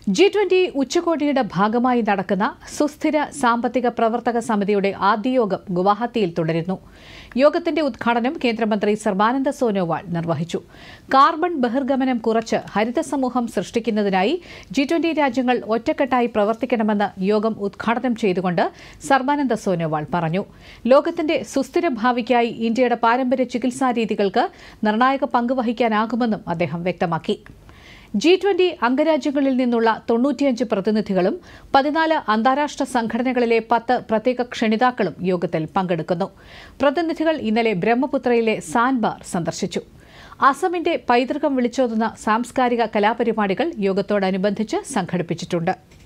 G twenty ഉച്ചകോടിയുടെ ഭാഗമായി നടക്കുന്ന സുസ്ഥിര സാമ്പത്തിക പ്രവർത്തക സമിതിയുടെ ആദ്യ യോഗം ഗുവാഹത്തിയിൽ തുടരുന്നു യോഗത്തിന്റെ ഉദ്ഘാടനം കേന്ദ്രമന്ത്രി സർബാനന്ദ സോനോവാൾ നിർവഹിച്ചു കാർബൺ ബഹിർഗമനം കുറച്ച് ഹരിത സമൂഹം സൃഷ്ടിക്കുന്നതിനായി ജി ട്വന്റി രാജ്യങ്ങൾ ഒറ്റക്കെട്ടായി പ്രവർത്തിക്കണമെന്ന് യോഗം ഉദ്ഘാടനം ചെയ്തുകൊണ്ട് സർബാനന്ദ സോനോവാൾ പറഞ്ഞു ലോകത്തിന്റെ സുസ്ഥിര ഭാവിക്കായി ഇന്ത്യയുടെ പാരമ്പര്യ ചികിത്സാ രീതികൾക്ക് നിർണായക പങ്ക് വഹിക്കാനാകുമെന്നും അദ്ദേഹം വ്യക്തമാക്കി ജി ട്വന്റി അംഗരാജ്യങ്ങളിൽ നിന്നുള്ള തൊണ്ണൂറ്റിയഞ്ച് പ്രതിനിധികളും പതിനാല് അന്താരാഷ്ട്ര സംഘടനകളിലെ പത്ത് പ്രത്യേക ക്ഷണിതാക്കളും യോഗത്തിൽ പങ്കെടുക്കുന്നു പ്രതിനിധികൾ ഇന്നലെ ബ്രഹ്മപുത്രയിലെ സാൻബാർ സന്ദർശിച്ചു അസമിന്റെ പൈതൃകം വിളിച്ചോതുന്ന സാംസ്കാരിക കലാപരിപാടികൾ യോഗത്തോടനുബന്ധിച്ച് സംഘടിപ്പിച്ചിട്ടുണ്ട്